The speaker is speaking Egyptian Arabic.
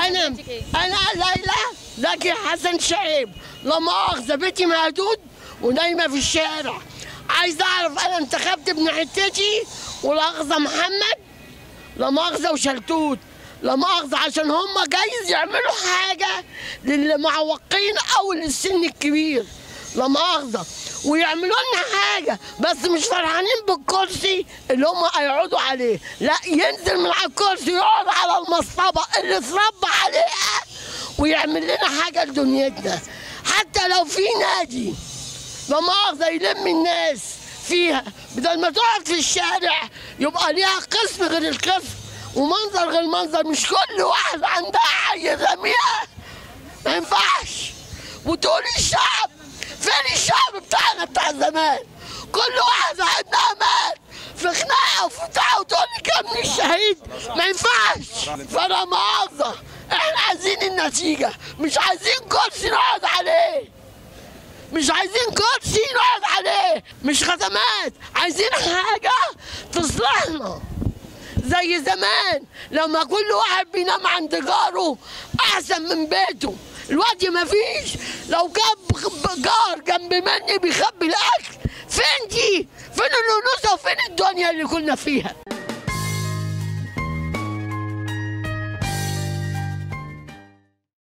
انا جدتك إيه؟ انا ليلى زكي حسن شعيب لا مؤاخذه بيتي مهدود ونايمه في الشارع عايز اعرف انا انتخبت ابن حتتي ولا مؤاخذه محمد لا مؤاخذه وشلتوت لا مؤاخذه عشان هم جايز يعملوا حاجه للمعوقين او للسن الكبير لا مؤاخذه ويعملوا لنا حاجه بس مش فرحانين بالكرسي اللي هم هيقعدوا عليه لا ينزل من على الكرسي يقعد على المصطبه اللي اتربى عليها ويعمل لنا حاجه لدنيتنا حتى لو في نادي لا مؤاخذة يلم الناس فيها بدل ما تقعد في الشارع يبقى ليها قسم غير القسم ومنظر غير منظر مش كل واحد عندها حاجة رميها ما ينفعش وتقول الشعب فين الشعب بتاعنا بتاع زمان كل واحد عندها مات في خناقه وفي بتاع وتقول لي كم الشهيد ما ينفعش فانا مؤاخذة احنا عايزين النتيجة مش عايزين كرسي نقعد عليه مش عايزين كرسي نقعد عليه مش خدمات عايزين حاجة تصلحنا زي زمان لما كل واحد بينام عند جاره أحسن من بيته الوقت ما فيش لو جاب جار جنب مني بيخبي الأكل فين دي؟ فين الأنوثة وفين الدنيا اللي كنا فيها؟